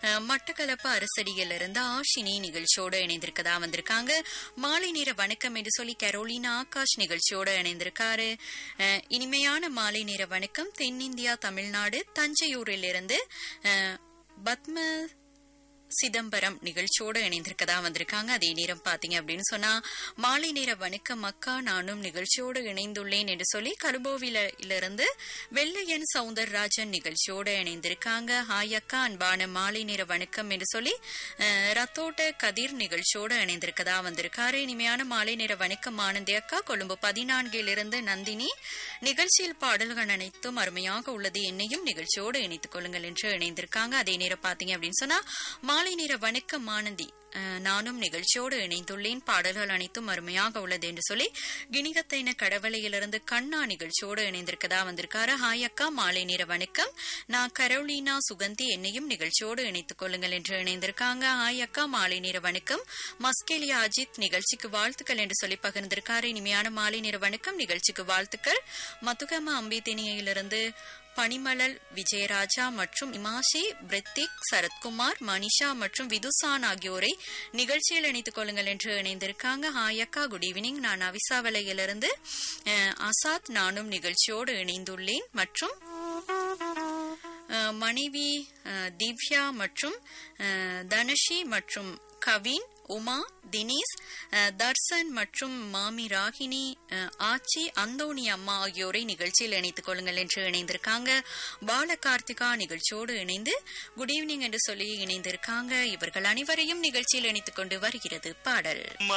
அஹ், மட்டக்களப்பு அரசடியிலிருந்து ஆஷினி நிகழ்ச்சியோடு இணைந்திருக்கதா வந்திருக்காங்க மாலை நேர வணக்கம் என்று சொல்லி கரோலினா ஆகாஷ் நிகழ்ச்சியோடு இணைந்திருக்காரு அஹ், இனிமையான மாலை நேர வணக்கம் தென்னிந்தியா தமிழ்நாடு தஞ்சையூரிலிருந்து அஹ், பத்ம சிதம்பரம் நிகழ்ச்சியோடு இணைந்திருக்கதா வந்திருக்காங்க அதே நேரம் பாத்தீங்க அப்படின்னு சொன்னா மாலை நேர வணக்கம் அக்கா நானும் நிகழ்ச்சியோடு இணைந்துள்ளேன் என்று சொல்லி கலுபோவில இருந்து வெள்ளையன் சவுந்தரராஜன் நிகழ்ச்சியோடு இணைந்திருக்காங்க ஹாய் அக்கா அன்பான மாலை நேர வணக்கம் என்று சொல்லி அஹ், ரத்தோட்ட கதிர் நிகழ்ச்சியோடு இணைந்திருக்கதா வந்திருக்காரு இனிமையான மாலை நேர வணக்கம் ஆனந்தி அக்கா கொழும்பு பதினான்கிலிருந்து நந்தினி நிகழ்ச்சியில் பாடல்கள் அனைத்தும் அருமையாக உள்ளது என்னையும் நிகழ்ச்சியோடு இணைத்துக் கொள்ளுங்கள் என்று இணைந்திருக்காங்க அதே நேரம் பாத்தீங்க அப்படின்னு சொன்னா மாலை நேர வணக்கம் ஆனந்தி அஹ், நானும் நிகழ்ச்சியோடு இணைந்துள்ளேன் பாடல்கள் அனைத்தும் அருமையாக உள்ளது என்று சொல்லி கிணிகத்தைன கடவளையிலிருந்து கண்ணா நிகழ்ச்சியோடு இணைந்திருக்கதா வந்திருக்காரு ஹாய் அக்கா மாலை நேர வணக்கம் நான் கரோலினா சுகந்தி என்னையும் நிகழ்ச்சியோடு இணைத்துக் கொள்ளுங்கள் என்று இணைந்திருக்காங்க ஹாய் அக்கா மாலை நேர வணக்கம் மஸ்கேலியா அஜித் நிகழ்ச்சிக்கு வாழ்த்துக்கள் என்று சொல்லி பகிர்ந்திருக்காரு இனிமையான மாலை நேர வணக்கம் நிகழ்ச்சிக்கு வாழ்த்துக்கள் மதுகம அம்பிதினியிலிருந்து பனிமலல் விஜயராஜா மற்றும் இமாஷி பிரித்திக் சரத்குமார் மனிஷா மற்றும் விதுசான் ஆகியோரை நிகழ்ச்சியில் இணைத்துக் கொள்ளுங்கள் என்று இணைந்திருக்காங்க ஹாய் அக்கா குட் ஈவினிங் நான் அவிசாவளையிலிருந்து அஹ், ஆசாத் நானும் நிகழ்ச்சியோடு இணைந்துள்ளேன் மற்றும் அஹ், மனைவி அஹ், திவ்யா மற்றும் அஹ், தனுஷி மற்றும் கவின் உமா தினேஷ் அஹ், தர்சன் மற்றும் மாமி ராகினி அஹ், ஆச்சி அந்தோணி அம்மா ஆகியோரை நிகழ்ச்சியில் இணைத்துக் கொள்ளுங்கள் என்று இணைந்திருக்காங்க பால கார்த்திகா நிகழ்ச்சியோடு இணைந்து குட் ஈவினிங் என்று சொல்லி இணைந்திருக்காங்க இவர்கள் அனைவரையும் நிகழ்ச்சியில் இணைத்துக் கொண்டு வருகிறது பாடல்